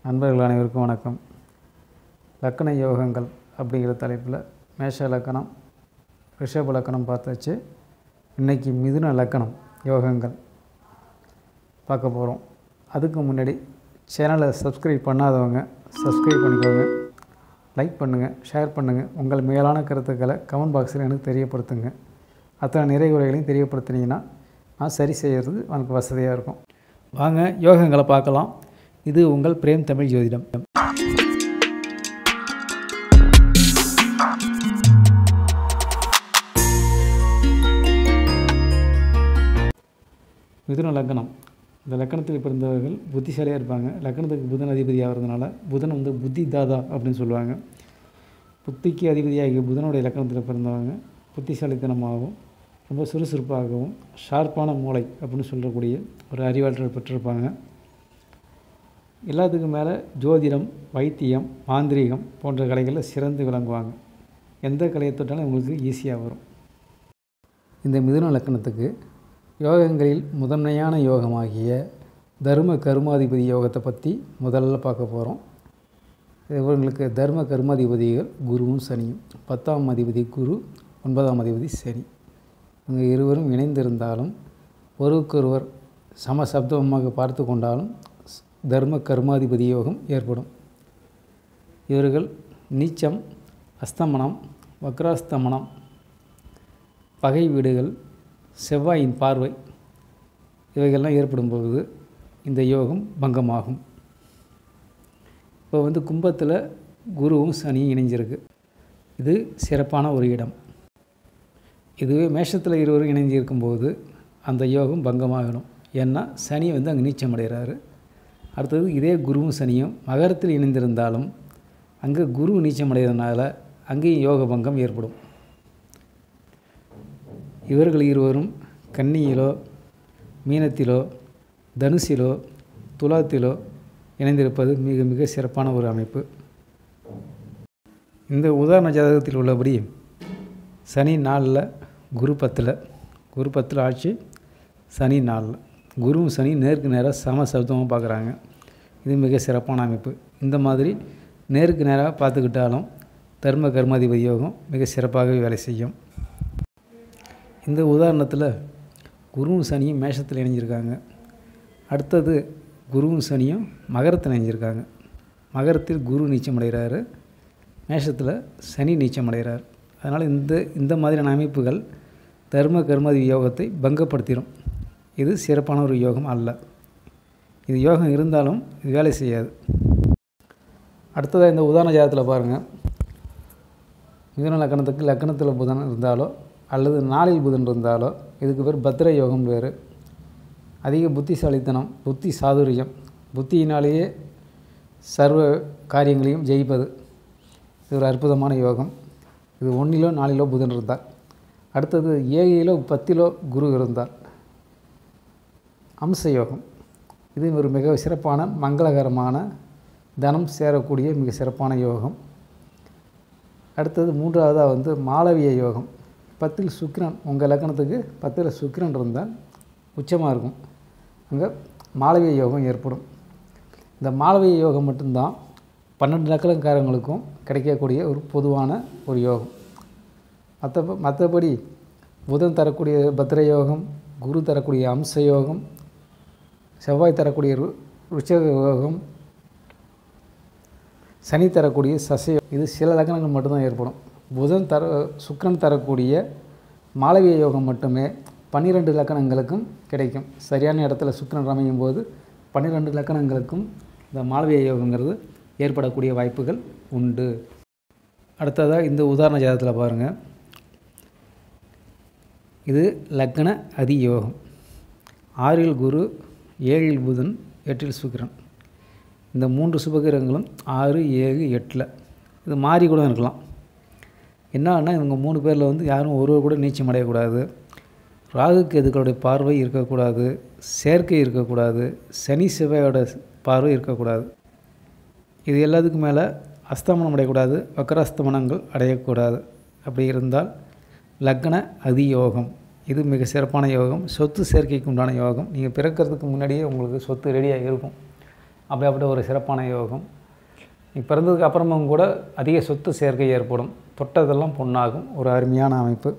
நண்பர்கள் அனைவருக்கும் வணக்கம் லக்கண யோகங்கள் அப்படிங்கிற தலைப்பில் மேஷ லக்கணம் ரிஷப லக்கணம் பார்த்தாச்சு இன்றைக்கி மிதுன லக்கணம் யோகங்கள் பார்க்க போகிறோம் அதுக்கு முன்னாடி சேனலை சப்ஸ்கிரைப் பண்ணாதவங்க சப்ஸ்கிரைப் பண்ணிக்கோங்க லைக் பண்ணுங்கள் ஷேர் பண்ணுங்கள் உங்கள் மேலான கருத்துக்களை கமெண்ட் பாக்ஸில் எனக்கு தெரியப்படுத்துங்க அத்தனை நிறைகுறைகளையும் தெரியப்படுத்துனீங்கன்னா நான் சரி செய்கிறது எனக்கு வசதியாக இருக்கும் வாங்க யோகங்களை பார்க்கலாம் இது உங்கள் பிரேம் தமிழ் ஜோதிடம் மிதுன லக்கணம் இந்த லக்கணத்தில் பிறந்தவர்கள் புத்திசாலியாக இருப்பாங்க லக்கணத்துக்கு புதன் அதிபதி ஆகிறதுனால புதன் வந்து புத்தி தாதா அப்படின்னு சொல்லுவாங்க புத்திக்கு அதிபதியாகிய புதனுடைய லக்கணத்தில் பிறந்தவங்க புத்திசாலித்தனமாகவும் ரொம்ப சுறுசுறுப்பாகவும் ஷார்ப்பான மூளை அப்படின்னு சொல்லக்கூடிய ஒரு அறிவாற்றல் பெற்றிருப்பாங்க எல்லாத்துக்கும் மேலே ஜோதிடம் வைத்தியம் மாந்திரீகம் போன்ற கலைகளில் சிறந்து விளங்குவாங்க எந்த கலையை தொட்டாலும் உங்களுக்கு ஈஸியாக வரும் இந்த மிதுன லக்கணத்துக்கு யோகங்களில் முதன்மையான யோகமாகிய தர்ம கருமாதிபதி யோகத்தை பற்றி முதல்ல பார்க்க போகிறோம் இவங்களுக்கு தர்ம கருமாதிபதிகள் குருவும் சனியும் பத்தாம் அதிபதி குரு ஒன்பதாம் அதிபதி சனி இவங்க இருவரும் இணைந்திருந்தாலும் ஒருவருக்கொருவர் சமசப்தமாக பார்த்து கொண்டாலும் தர்ம கர்மாதிபதி யோகம் ஏற்படும் இவர்கள் நீச்சம் அஸ்தமனம் வக்ராஸ்தமனம் பகை வீடுகள் செவ்வாயின் பார்வை இவைகள்லாம் ஏற்படும் பொழுது இந்த யோகம் பங்கமாகும் இப்போ வந்து கும்பத்தில் குருவும் சனியும் இணைஞ்சிருக்கு இது சிறப்பான ஒரு இடம் இதுவே மேஷத்தில் இருவரும் இணைஞ்சு இருக்கும்போது அந்த யோகம் பங்கமாகணும் ஏன்னா சனி வந்து அங்கே நீச்சம் அடைகிறாரு அடுத்தது இதே குருவும் சனியும் மகரத்தில் இணைந்திருந்தாலும் அங்கே குரு நீச்சம் அடைகிறதுனால அங்கேயும் யோக பங்கம் ஏற்படும் இவர்கள் இருவரும் கன்னியிலோ மீனத்திலோ தனுசிலோ துலாத்திலோ இணைந்திருப்பது மிக மிக சிறப்பான ஒரு அமைப்பு இந்த உதாரண ஜாதகத்தில் உள்ளபடி சனி நாளில் குரு பத்தில் குரு பத்தில் ஆட்சி சனி நாளில் குருவும் சனி நேருக்கு நேராக சம சப்தமாக பார்க்குறாங்க இது மிக சிறப்பான அமைப்பு இந்த மாதிரி நேருக்கு நேராக பார்த்துக்கிட்டாலும் தர்ம கர்மாதிபதி யோகம் மிக சிறப்பாகவே வேலை செய்யும் இந்த உதாரணத்தில் குருவும் சனியும் மேஷத்தில் இணைஞ்சிருக்காங்க அடுத்தது குருவும் சனியும் மகரத்தில் இணைஞ்சிருக்காங்க மகரத்தில் குரு நீச்சம் அடைகிறாரு மேஷத்தில் சனி நீச்சம் அடைகிறார் அதனால் இந்த இந்த மாதிரியான அமைப்புகள் தர்ம கர்மாதி யோகத்தை பங்கப்படுத்திடும் இது சிறப்பான ஒரு யோகம் அல்ல இது யோகம் இருந்தாலும் இது வேலை செய்யாது அடுத்ததாக இந்த உதாரண ஜாதத்தில் பாருங்கள் மிதுன லக்கணத்துக்கு லக்கணத்தில் புதன் இருந்தாலோ அல்லது நாளில் புதன் இருந்தாலோ இதுக்கு பேர் பத்திர யோகம் வேறு அதிக புத்திசாலித்தனம் புத்தி சாதுரியம் புத்தியினாலேயே சர்வ காரியங்களையும் ஜெயிப்பது இது ஒரு அற்புதமான யோகம் இது ஒன்றிலோ நாலிலோ புதன் இருந்தார் அடுத்தது ஏழிலோ பத்திலோ குரு இருந்தார் அம்ச யோகம் இது ஒரு மிக சிறப்பான மங்களகரமான தனம் சேரக்கூடிய மிக சிறப்பான யோகம் அடுத்தது மூன்றாவதாக வந்து மாளவிய யோகம் பத்தில் சுக்கிரன் உங்கள் லக்கணத்துக்கு பத்தில் சுக்கிரன் இருந்தால் உச்சமாக இருக்கும் அங்கே மாளவிய யோகம் ஏற்படும் இந்த மாளவிய யோகம் மட்டும்தான் பன்னெண்டு லக்கணக்காரங்களுக்கும் கிடைக்கக்கூடிய ஒரு பொதுவான ஒரு யோகம் மற்ற மற்றபடி புதன் தரக்கூடிய பத்திர யோகம் குரு தரக்கூடிய அம்ச யோகம் செவ்வாய் தரக்கூடிய ருச்சக யோகம் சனி தரக்கூடிய சசை இது சில லக்கணங்கள் மட்டும்தான் ஏற்படும் புதன் தர சுக்கரன் தரக்கூடிய மாளவிய யோகம் மட்டுமே பன்னிரெண்டு லக்கணங்களுக்கும் கிடைக்கும் சரியான இடத்துல சுக்கரன் அமையும் போது பன்னிரெண்டு லக்கணங்களுக்கும் இந்த மாளவிய யோகங்கிறது ஏற்படக்கூடிய வாய்ப்புகள் உண்டு அடுத்ததாக இந்த உதாரண ஜாதகத்தில் பாருங்கள் இது லக்ன அதி யோகம் ஆறில் குரு ஏழில் புதன் எட்டில் சுக்கிரன் இந்த மூன்று சுபகிரகங்களும் ஆறு ஏழு எட்டில் இது மாறி கூட இருக்கலாம் என்னன்னா இவங்க மூணு பேரில் வந்து யாரும் ஒருவர் கூட நீச்சம் அடையக்கூடாது ராகு கேதுக்களுடைய பார்வை இருக்கக்கூடாது செயற்கை இருக்கக்கூடாது சனி செவ்வாயோட பார்வை இருக்கக்கூடாது இது எல்லாத்துக்கும் மேலே அஸ்தமனம் அடையக்கூடாது வக்கராஸ்தமனங்கள் அடையக்கூடாது அப்படி இருந்தால் லக்ன அதியோகம் இது மிக சிறப்பான யோகம் சொத்து சேர்க்கைக்கு உண்டான யோகம் நீங்கள் பிறக்கிறதுக்கு முன்னாடியே உங்களுக்கு சொத்து ரெடியாக இருக்கும் அப்படியாப்பட்ட ஒரு சிறப்பான யோகம் நீ பிறந்ததுக்கு அப்புறமும் கூட அதிக சொத்து சேர்க்கை ஏற்படும் தொட்டதெல்லாம் பொண்ணாகும் ஒரு அருமையான அமைப்பு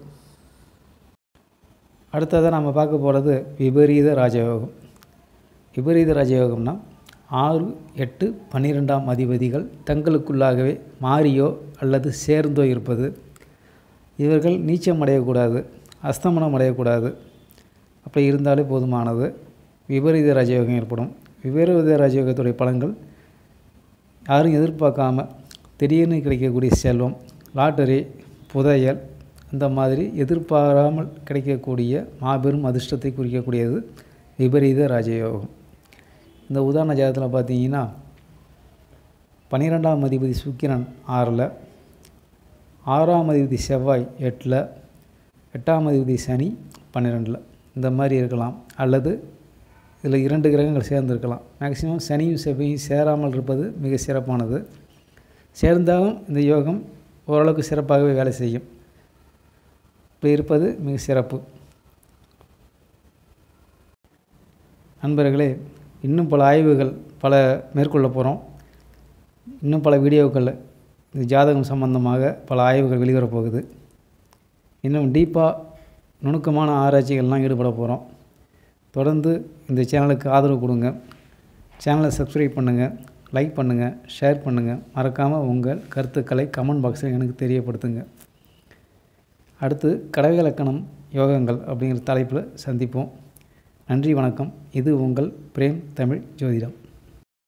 அடுத்ததாக நம்ம பார்க்க போகிறது விபரீத ராஜயோகம் விபரீத ராஜயோகம்னா ஆறு எட்டு பன்னிரெண்டாம் அதிபதிகள் தங்களுக்குள்ளாகவே மாறியோ அல்லது சேர்ந்தோ இருப்பது இவர்கள் நீச்சம் அடையக்கூடாது அஸ்தமனம் அடையக்கூடாது அப்படி இருந்தாலே போதுமானது விபரீத ராஜயோகம் ஏற்படும் விபரீத ராஜயோகத்துடைய பலன்கள் யாரும் எதிர்பார்க்காம திடீர்னு கிடைக்கக்கூடிய செல்வம் லாட்டரி புதையல் இந்த மாதிரி எதிர்பாராமல் கிடைக்கக்கூடிய மாபெரும் அதிர்ஷ்டத்தை குறிக்கக்கூடியது விபரீத ராஜயோகம் இந்த உதாரண ஜாதகத்தில் பார்த்தீங்கன்னா பன்னிரெண்டாம் அதிபதி சுக்கிரன் ஆறில் ஆறாம் அதிபதி செவ்வாய் எட்டில் எட்டாம் அதிபதி சனி பன்னிரெண்டில் இந்த மாதிரி இருக்கலாம் அல்லது இதில் இரண்டு கிரகங்கள் சேர்ந்திருக்கலாம் மேக்சிமம் சனியும் செவ்வாயும் சேராமல் இருப்பது மிக சிறப்பானது சேர்ந்தாலும் இந்த யோகம் ஓரளவுக்கு சிறப்பாகவே வேலை செய்யும் இப்படி இருப்பது மிக சிறப்பு நண்பர்களே இன்னும் பல ஆய்வுகள் பல மேற்கொள்ள போகிறோம் இன்னும் பல வீடியோக்கள் இந்த ஜாதகம் சம்பந்தமாக பல ஆய்வுகள் வெளிவரப் போகுது இன்னும் டீப்பாக நுணுக்கமான ஆராய்ச்சிகள்லாம் ஈடுபட போகிறோம் தொடர்ந்து இந்த சேனலுக்கு ஆதரவு கொடுங்க சேனலை சப்ஸ்கிரைப் பண்ணுங்கள் லைக் பண்ணுங்கள் ஷேர் பண்ணுங்கள் மறக்காமல் உங்கள் கருத்துக்களை கமெண்ட் பாக்ஸில் எனக்கு தெரியப்படுத்துங்க அடுத்து கடகலக்கணம் யோகங்கள் அப்படிங்கிற தலைப்பில் சந்திப்போம் நன்றி வணக்கம் இது உங்கள் பிரேம் தமிழ் ஜோதிடம்